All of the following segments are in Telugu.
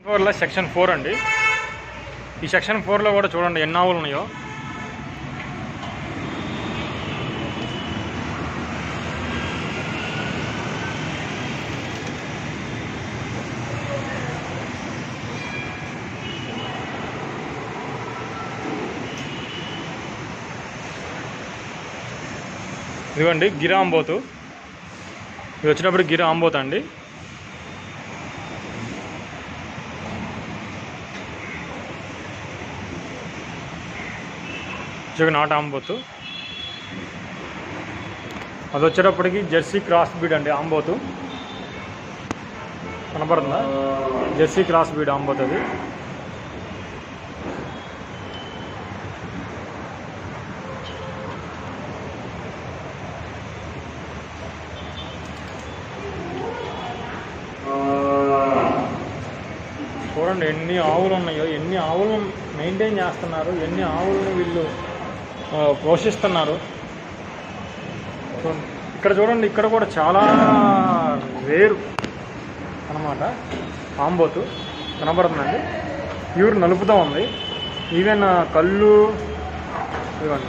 ఫోర్లో సెక్షన్ ఫోర్ అండి ఈ సెక్షన్ ఫోర్లో కూడా చూడండి ఎన్ని ఆవులు ఉన్నాయో ఇదిగోండి గిరా ఆంబోతు ఇది వచ్చినప్పుడు గిరా ఆంబోతు అండి ఇది నాట్ ఆంబోతు అది వచ్చేటప్పటికి జెర్సీ క్రాస్ బీడ్ అండి ఆంబోతు కనపడుతుందా జెర్సీ క్రాస్ బీడ్ ఆంబోతు అది చూడండి ఎన్ని ఆవులు ఉన్నాయో ఎన్ని ఆవులు మెయింటైన్ చేస్తున్నారు ఎన్ని ఆవులను వీళ్ళు ఆ, పోషిస్తున్నారు చూడండి. ఇక్కడ చూడండి ఇక్కడ కూడా చాలా వేరు అన్నమాట ఆంబోతు కనబడుతుందండి ప్యూర్ నలుపుతూ ఉంది ఈవెన్ ఆ, కళ్ళు ఇవ్వండి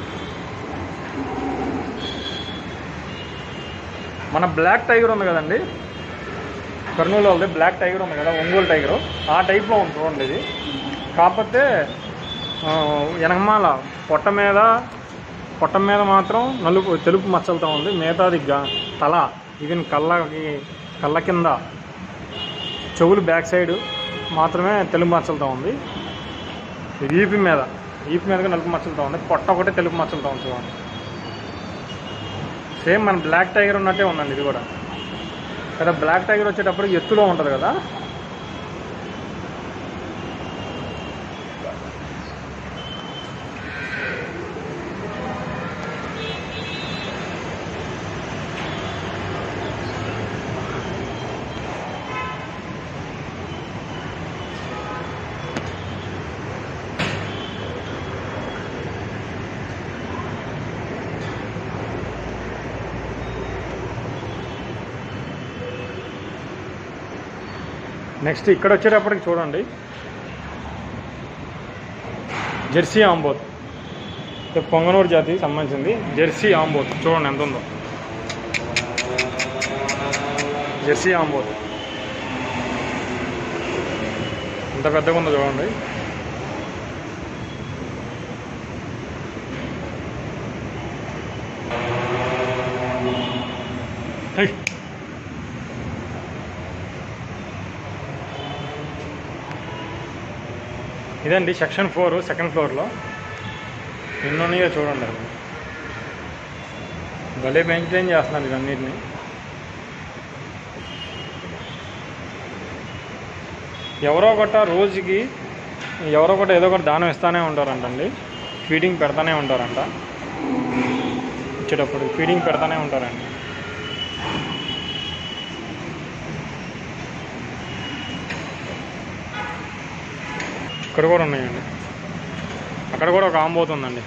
మన బ్లాక్ టైగర్ ఉంది కదండి కర్నూలు వాళ్ళది బ్లాక్ టైగర్ ఉంది కదా ఒంగోలు టైగర్ ఆ టైప్లో ఉంది చూడండి ఇది కాకపోతే ఆ, వెనకమాల పొట్ట మీద పొట్ట మీద మాత్రం నలుపు తెలుపు మచ్చలతో ఉంది మిగతాది గా- తల ఈవెన్ కళ్ళకి కళ్ళ కింద చెవులు బ్యాక్ సైడ్ మాత్రమే తెలుపు మచ్చలతో ఉంది ఇది ఈపి మీద ఈపి మీదగా నలుపు మచ్చలతో ఉంది పొట్ట ఒకటే తెలుపు మచ్చలతో ఉంది చూడండి సేమ్ మన బ్లాక్ టైగర్ ఉన్నట్టే ఉందండి ఇది కూడా కదా బ్లాక్ టైగర్ వచ్చేటప్పుడు ఎత్తులో ఉంటుంది కదా నెక్స్ట్ ఇక్కడ వచ్చేటప్పటికి చూడండి జెర్సీ ఆంబోత్ ఇది పొంగనూరు జాతికి సంబంధించింది జెర్సీ ఆంబోత్ చూడండి ఎంత ఉందో జెర్సీ ఆంబోత్ ఎంత పెద్దగా ఉందో చూడండి హై ఇదండి సెక్షన్ ఫోర్ సెకండ్ ఫ్లోర్లో ఎన్ని ఉన్నాయో చూడండి అసలు భలే మెయింటైన్ చేస్తున్నారు ఇవన్నిటిని ఎవరో ఒకట రోజుకి ఎవరో ఒకటి ఏదో ఒకటి దానం ఇస్తానే ఉంటారంటండి ఫీడింగ్ పెడతానే ఉంటారంట వచ్చేటప్పుడు ఫీడింగ్ పెడతానే ఉంటారండి ఇక్కడ కూడా ఉన్నాయండి అక్కడ కూడా ఒక ఆంబోత్ ఉందండి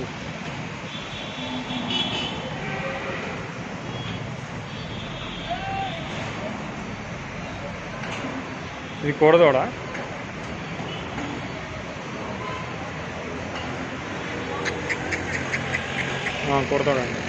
ఇది కూడదోడ కూడదోడ అండి